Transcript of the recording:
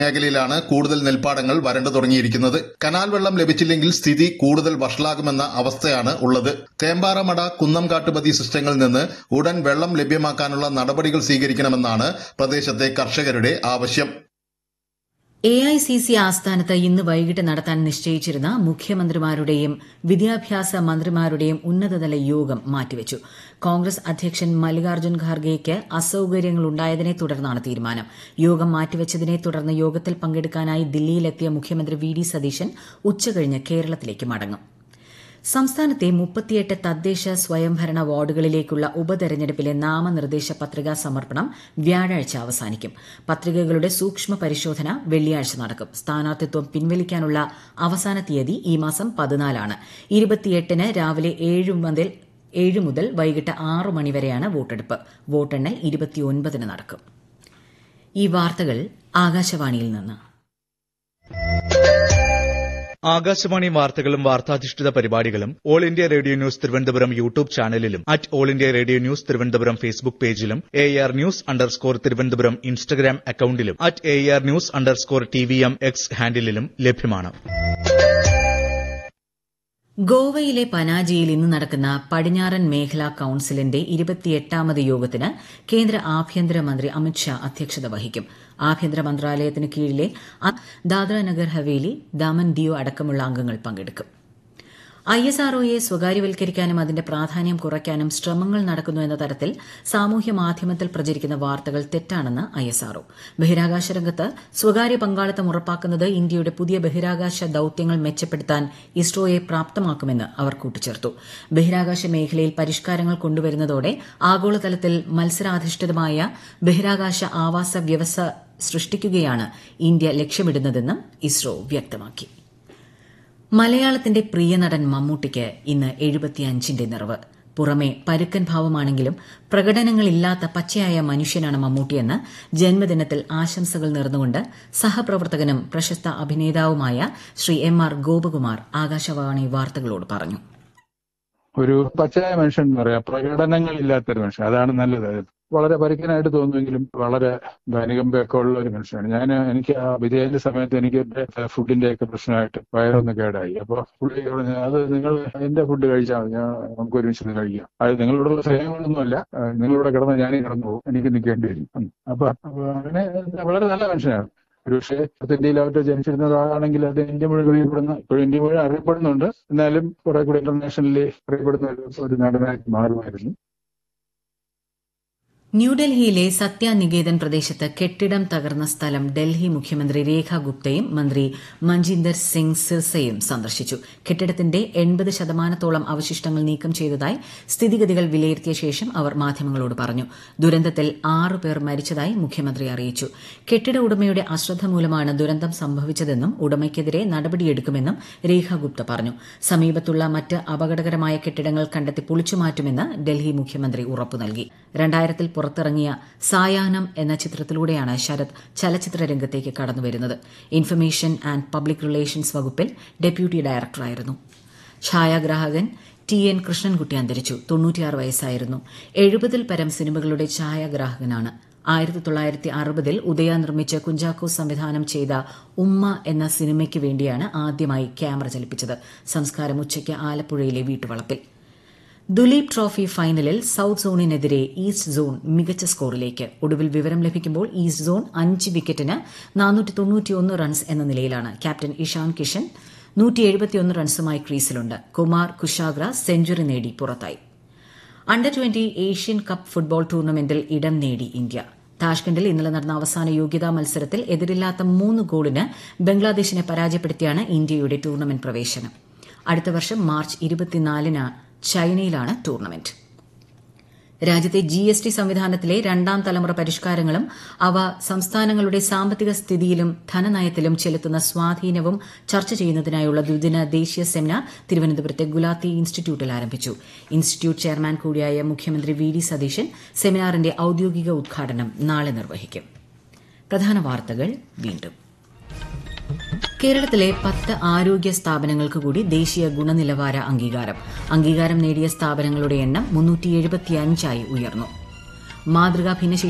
മേഖലയിലാണ് കൂടുതൽ നെൽപ്പാടങ്ങൾ വരണ്ടു തുടങ്ങിയിരിക്കുന്നത് കനാൽ വെള്ളം ലഭിച്ചില്ലെങ്കിൽ സ്ഥിതി കൂടുതൽ വഷളാകുമെന്ന അവസ്ഥയാണ് ഉള്ളത് തേമ്പാറമട കുന്നംകാട്ടുപതി സിസ്റ്റങ്ങളിൽ നിന്ന് ഉടൻ വെള്ളം ലഭ്യമാക്കാനുള്ള നടപടികൾ സ്വീകരിക്കണമെന്നാണ് പ്രദേശത്തെ കർഷകരുടെ ആവശ്യം എ ഐ സി സി ആസ്ഥാനത്ത് ഇന്ന് വൈകിട്ട് നടത്താൻ നിശ്ചയിച്ചിരുന്ന മുഖ്യമന്ത്രിമാരുടെയും വിദ്യാഭ്യാസ മന്ത്രിമാരുടെയും ഉന്നതതല യോഗം മാറ്റിവച്ചു കോൺഗ്രസ് അധ്യക്ഷൻ മല്ലികാർജ്ജുൻ ഖാർഗെയ്ക്ക് അസൌകര്യങ്ങളുണ്ടായതിനെ തുടർന്നാണ് തീരുമാനം യോഗം മാറ്റിവച്ചതിനെ തുടർന്ന് യോഗത്തിൽ പങ്കെടുക്കാനായി ദില്ലിയിലെത്തിയ മുഖ്യമന്ത്രി വി ഡി സതീശൻ ഉച്ചകഴിഞ്ഞ് കേരളത്തിലേക്ക് മടങ്ങും സംസ്ഥാനത്തെ മുപ്പത്തിയെട്ട് തദ്ദേശ സ്വയംഭരണ വാർഡുകളിലേക്കുള്ള ഉപതെരഞ്ഞെടുപ്പിലെ നാമനിർദ്ദേശ പത്രികാ സമർപ്പണം വ്യാഴാഴ്ച അവസാനിക്കും പത്രികകളുടെ സൂക്ഷ്മ പരിശോധന വെള്ളിയാഴ്ച നടക്കും സ്ഥാനാർത്ഥിത്വം പിൻവലിക്കാനുള്ള അവസാന തീയതി ഈ മാസം പതിനാലാണ് ഇരുപത്തിയെട്ടിന് രാവിലെ ഏഴ് മുതൽ ഏഴ് മുതൽ വൈകിട്ട് ആറ് മണിവരെയാണ് വോട്ടെടുപ്പ് വോട്ടെണ്ണൽ ഇരുപത്തിയൊൻപതിന് നടക്കും ഈ വാർത്തകൾ ആകാശവാണിയിൽ നിന്ന് ആകാശവാണി വാർത്തകളും വാർത്താധിഷ്ഠിത പരിപാടികളും All India Radio News Thiruvananthapuram YouTube ചാനലിലും at All India Radio News Thiruvananthapuram Facebook പേജിലും A R news underscore Thiruvananthapuram Instagram അക്കൌണ്ടിലും at A R news underscore T V M X ഹാൻഡിലും ലഭ്യമാണ് ഗോവയിലെ പനാജിയിൽ ഇന്ന് നടക്കുന്ന പടിഞ്ഞാറൻ മേഖലാ കൌൺസിലിന്റെ ഇരുപത്തിയെട്ടാമത് യോഗത്തിന് കേന്ദ്ര ആഭ്യന്തരമന്ത്രി അമിത്ഷാ അധ്യക്ഷത വഹിക്കും ആഭ്യന്തര മന്ത്രാലയത്തിന് കീഴിലെ ദാദ്ര നഗർ ഹവേലി ദാമൻ ദിയോ അടക്കമുള്ള അംഗങ്ങൾ പങ്കെടുക്കും ഐ എസ് ആർഒയെ സ്വകാര്യവൽക്കരിക്കാനും അതിന്റെ പ്രാധാന്യം കുറയ്ക്കാനും ശ്രമങ്ങൾ നടക്കുന്നു എന്ന തരത്തിൽ സാമൂഹ്യ മാധ്യമത്തിൽ പ്രചരിക്കുന്ന വാർത്തകൾ തെറ്റാണെന്ന് ഐ എസ് ആർഒ ബഹിരാകാശ രംഗത്ത് സ്വകാര്യ പങ്കാളിത്തം ഉറപ്പാക്കുന്നത് ഇന്ത്യയുടെ പുതിയ ബഹിരാകാശ ദൌത്യങ്ങൾ മെച്ചപ്പെടുത്താൻ ഇസ്രോയെ പ്രാപ്തമാക്കുമെന്ന് അവർ കൂട്ടിച്ചേർത്തു ബഹിരാകാശ മേഖലയിൽ പരിഷ്കാരങ്ങൾ കൊണ്ടുവരുന്നതോടെ ആഗോളതലത്തിൽ മത്സരാധിഷ്ഠിതമായ ബഹിരാകാശ ആവാസ വ്യവസ്ഥ സൃഷ്ടിക്കുകയാണ് ഇന്ത്യ ലക്ഷ്യമിടുന്നതെന്നും ഇസ്രോ വ്യക്തമാക്കി മലയാളത്തിന്റെ പ്രിയ നടൻ മമ്മൂട്ടിക്ക് ഇന്ന് എഴുപത്തിയഞ്ചിന്റെ നിറവ് പുറമെ പരുക്കൻ ഭാവമാണെങ്കിലും പ്രകടനങ്ങളില്ലാത്ത പച്ചയായ മനുഷ്യനാണ് മമ്മൂട്ടിയെന്ന് ജന്മദിനത്തിൽ ആശംസകൾ നേർന്നുകൊണ്ട് സഹപ്രവർത്തകനും പ്രശസ്ത അഭിനേതാവുമായ ശ്രീ എം ആർ ഗോപകുമാർ ആകാശവാണി വാർത്തകളോട് പറഞ്ഞു ഒരു പച്ചയായ മനുഷ്യൻ എന്ന് പറയാം പ്രകടനങ്ങളില്ലാത്തൊരു മനുഷ്യൻ അതാണ് നല്ലത് വളരെ പരിക്കനായിട്ട് തോന്നുമെങ്കിലും വളരെ ധനികമ്പയൊക്കെ ഉള്ള ഒരു മനുഷ്യനാണ് ഞാൻ എനിക്ക് ആ വിജയന്റെ സമയത്ത് എനിക്ക് ഫുഡിന്റെ ഒക്കെ പ്രശ്നമായിട്ട് വയറൊന്ന് കേടായി അപ്പൊ പുള്ളി പറഞ്ഞു അത് നിങ്ങൾ എന്റെ ഫുഡ് കഴിച്ചാൽ മതി ഞാൻ നമുക്ക് ഒരുമിച്ച് കഴിക്കാം അത് നിങ്ങളോടുള്ള സ്നേഹങ്ങളൊന്നുമല്ല നിങ്ങളിവിടെ കിടന്ന് ഞാനേ കിടന്നു പോകും എനിക്ക് നിൽക്കേണ്ടി വരും അപ്പൊ അപ്പൊ അങ്ങനെ വളരെ നല്ല മനുഷ്യനാണ് ഒരുപക്ഷെ ഇന്ത്യയിൽ അവരുടെ ജനിച്ചിരുന്ന ഒരാളാണെങ്കിൽ അത് ഇന്ത്യ മുഴുവൻ അറിയപ്പെടുന്ന ഇപ്പോഴും ഇന്ത്യ മുഴുവൻ അറിയപ്പെടുന്നുണ്ട് എന്നാലും കുറെ കൂടി ഇന്റർനാഷണലി അറിയപ്പെടുന്ന ഒരു നടനായിട്ട് മാറുമായിരുന്നു ന്യൂഡൽഹിയിലെ സത്യാനികേതൻ പ്രദേശത്ത് കെട്ടിടം തകർന്ന സ്ഥലം ഡൽഹി മുഖ്യമന്ത്രി രേഖ ഗുപ്തയും മന്ത്രി മഞ്ജീന്ദർ സിംഗ് സിർസയും സന്ദർശിച്ചു കെട്ടിടത്തിന്റെ എൺപത് ശതമാനത്തോളം അവശിഷ്ടങ്ങൾ നീക്കം ചെയ്തതായി സ്ഥിതിഗതികൾ വിലയിരുത്തിയ ശേഷം അവർ മാധ്യമങ്ങളോട് പറഞ്ഞു ദുരന്തത്തിൽ ആറു പേർ മരിച്ചതായി മുഖ്യമന്ത്രി അറിയിച്ചു കെട്ടിട ഉടമയുടെ അശ്രദ്ധ മൂലമാണ് ദുരന്തം സംഭവിച്ചതെന്നും ഉടമയ്ക്കെതിരെ നടപടിയെടുക്കുമെന്നും രേഖ ഗുപ്ത പറഞ്ഞു സമീപത്തുള്ള മറ്റ് അപകടകരമായ കെട്ടിടങ്ങൾ കണ്ടെത്തി പൊളിച്ചുമാറ്റുമെന്ന് ഡൽഹി മുഖ്യമന്ത്രി ഉറപ്പു നൽകി രണ്ടായിരത്തിൽ പുറത്തിറങ്ങിയ സായാഹ്നം എന്ന ചിത്രത്തിലൂടെയാണ് ശരത് ചലച്ചിത്ര രംഗത്തേക്ക് കടന്നുവരുന്നത് ഇൻഫർമേഷൻ ആൻഡ് പബ്ലിക് റിലേഷൻസ് വകുപ്പിൽ ഡെപ്യൂട്ടി ഡയറക്ടറായിരുന്നു ഛായാഗ്രാഹകൻ ടി എൻ കൃഷ്ണൻകുട്ടി അന്തരിച്ചു തൊണ്ണൂറ്റിയാറ് വയസ്സായിരുന്നു എഴുപതിൽ പരം സിനിമകളുടെ ഛായാഗ്രാഹകനാണ് ആയിരത്തി തൊള്ളായിരത്തി അറുപതിൽ ഉദയ നിർമ്മിച്ച് കുഞ്ചാക്കോ സംവിധാനം ചെയ്ത ഉമ്മ എന്ന സിനിമയ്ക്ക് വേണ്ടിയാണ് ആദ്യമായി ക്യാമറ ചലിപ്പിച്ചത് സംസ്കാരം ഉച്ചയ്ക്ക് ആലപ്പുഴയിലെ വീട്ടുവളപ്പിൽ ദുലീപ് ട്രോഫി ഫൈനലിൽ സൌത്ത് സോണിനെതിരെ ഈസ്റ്റ് സോൺ മികച്ച സ്കോറിലേക്ക് ഒടുവിൽ വിവരം ലഭിക്കുമ്പോൾ ഈസ്റ്റ് സോൺ അഞ്ച് വിക്കറ്റിന് റൺസ് എന്ന നിലയിലാണ് ക്യാപ്റ്റൻ ഇഷാൻ കിഷൻ റൺസുമായി ക്രീസിലുണ്ട് കുമാർ കുഷാഗ്ര സെഞ്ചുറി നേടി പുറത്തായി under twenty Asian cup football ടൂർണമെന്റിൽ ഇടം നേടി ഇന്ത്യ താഷ്കണ്ടിൽ ഇന്നലെ നടന്ന അവസാന യോഗ്യതാ മത്സരത്തിൽ എതിരില്ലാത്ത മൂന്ന് ഗോളിന് ബംഗ്ലാദേശിനെ പരാജയപ്പെടുത്തിയാണ് ഇന്ത്യയുടെ ടൂർണമെന്റ് പ്രവേശനം അടുത്ത വർഷം മാർച്ച് ഇരുപത്തിനാലിന് ചൈനയിലാണ് ടൂർണമെന്റ് രാജ്യത്തെ ജി എസ് ടി സംവിധാനത്തിലെ രണ്ടാം തലമുറ പരിഷ്കാരങ്ങളും അവ സംസ്ഥാനങ്ങളുടെ സാമ്പത്തിക സ്ഥിതിയിലും ധനനയത്തിലും ചെലുത്തുന്ന സ്വാധീനവും ചർച്ച ചെയ്യുന്നതിനായുള്ള ദ്വിദിന ദേശീയ സെമിനാർ തിരുവനന്തപുരത്തെ ഗുലാത്തി ഇൻസ്റ്റിറ്റ്യൂട്ടിൽ ആരംഭിച്ചു ഇൻസ്റ്റിറ്റ്യൂട്ട് ചെയർമാൻ കൂടിയായ മുഖ്യമന്ത്രി വി ഡി സതീശൻ സെമിനാറിന്റെ ഔദ്യോഗിക ഉദ്ഘാടനം നാളെ നിർവഹിക്കും പ്രധാന വാർത്തകൾ വീണ്ടും കേരളത്തിലെ പത്ത് ആരോഗ്യ സ്ഥാപനങ്ങൾക്ക് കൂടി ദേശീയ ഗുണനിലവാര അംഗീകാരം അംഗീകാരം നേടിയ സ്ഥാപനങ്ങളുടെ എണ്ണം മുന്നൂറ്റി ആയി ഉയർന്നു മാതൃകാ ഭിന്നശേഷി